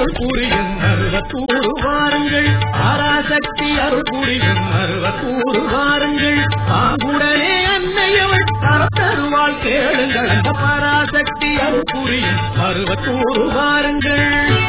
அருள் புரியும் அருவத்தூறு வாருங்கள் பராசக்தி அருள் புரியும் அருவத்தூறு வாருங்கள் பாங்குடனே அன்னையவள் தரத்தருவாள் கேளுங்கள் அந்த பராசக்தி அருள் புரியும் அருவத்தூறு வாருங்கள்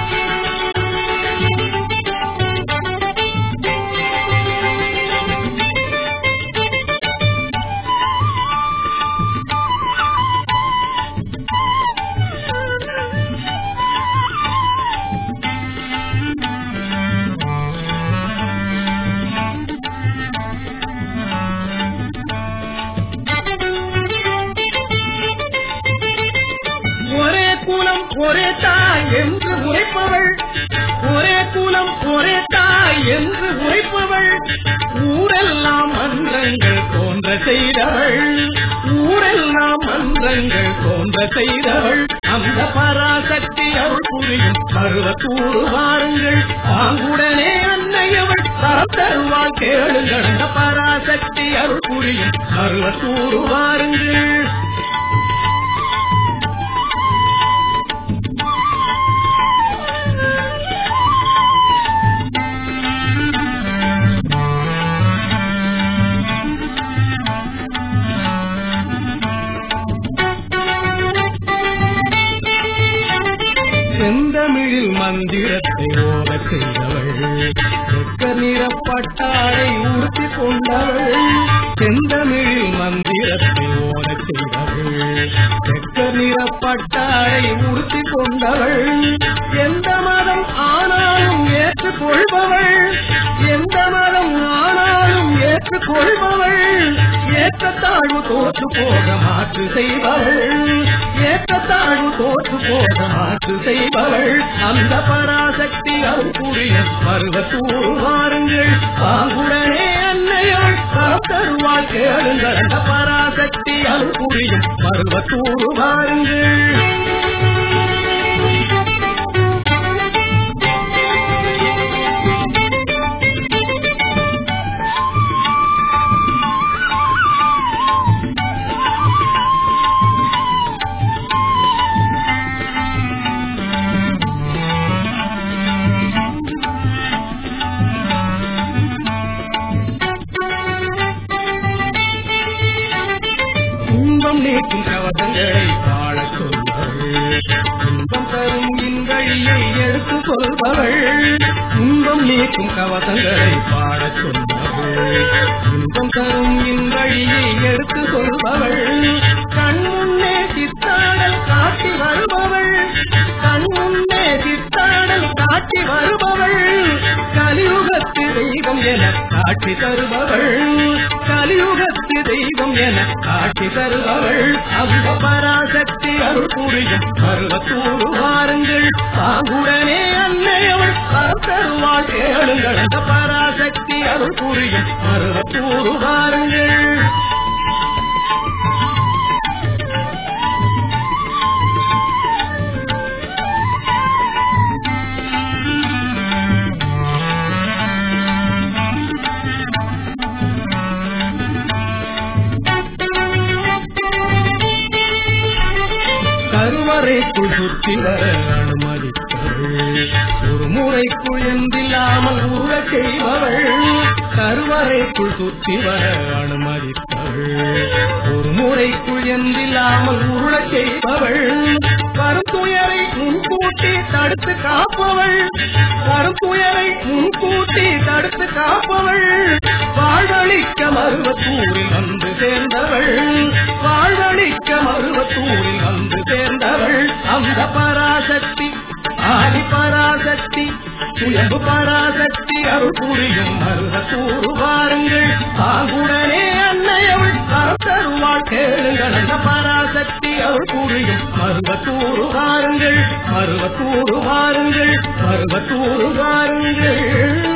ஒரே குலம் ஒரே தாய் என்று உரைப்பவள் ஒரே குலம் ஒரே தாய் என்று உரைப்பவள் ஊரெல்லாம் மன்றங்கள் தோன்ற செய்தவள் ஊரெல்லாம் மன்றங்கள் தோன்ற செய்தவள் அந்த பராசக்தி அருள் புரியும் பருவத்தூறு வாருங்கள் பாங்குடனே அன்னையவள் தரம் தருவாள் கேளுங்கள் அந்த பராசக்தி அருள் புரியும் பருவத்தூறு வாருங்கள் செந்தமிழில் மந்திரத்தை ஓட செய்தவள் வெக்க நிறப்பட்டாடை உடுத்தி கொண்டவள் செந்தமிழில் மந்திரத்தை ஓட செய்தவள் வெக்க நிறப்பட்டாடை உடுத்தி கொண்டவள் எந்த மதம் ஆனாலும் ஏற்றுக்கொள்பவள் எந்த மதம் ஆனாலும் ஏற்றுக்கொள்பவள் ஏற்றத்தாழ்வு தோற்று போக மாற்று செய்பவள் ஏற்றத்தாழ்வு தோற்று போக மாற்று செய்பவள் அந்த பராசக்தி அருள் புரிய பருவத்தூர் வாருங்கள் பாங்குடனே அன்னையாள் தருவாள் கேளுங்கள் அந்த பராசக்தி அருள் புரியும் பருவத்தூர் வாருங்கள் துன்பம் நீக்கும் கவசங்களை பாழச் சொல்பவள் துன்பம் தரும் இன்வழியை எடுத்து சொல்பவள் துன்பம் நீக்கும் கவசங்களை பாடச் சொல்பவள் துன்பம் தரும் இன்வழியை எடுத்து சொல்பவள் கண் முன்னே சித்தாடல் காட்டி வருபவள் கண் முன்னே சித்தாடல் காட்டி வருபவள் கலியுகத்து தெய்வம் என காட்சி தருபவள் கலியுகத்து தெய்வம் என காட்சி தருபவள் அந்த பராசக்தி அருள் புரியும் பருவத்தூர் வாருங்கள் பாங்குடனே அன்னையவள் தருவாள் கேளுங்கள் அந்த பராசக்தி அருள் புரியும் பருவத்தூர் வாருங்கள் கருவறைக்குள் சுற்றி வர அனுமதித்தவள் ஒரு முறைக்குள் எந்தில்லாமல் உருள செய்பவள் கருவறைக்குள் சுற்றி வர அனுமதித்தவள் ஒரு முறைக்குள் எந்தில்லாமல் உருள செய்பவள் கருத்துயரை முன்கூட்டி தடுத்து காப்பவள் கருத்துயரை முன்கூட்டி தடுத்து காப்பவள் வாழ்வழிக்க மருவத்தூரில் வந்து சேர்ந்தவள் வாழ்வழிக்க மருவத்தூரில் வந்து சேர்ந்தவள் அந்த பராசக்தி ஆதி பராசக்தி சுயம்பு பராசக்தி அருள் புரியும் மருவத்தூர் வாருங்கள் பாங்குடனே அன்னையவள் தருவாள் கேளுங்கள் அந்த பராசக்தி அருள் புரியும் மருவத்தூர் வாருங்கள் மருவத்தூர் வாருங்கள் மருவத்தூர் வாருங்கள்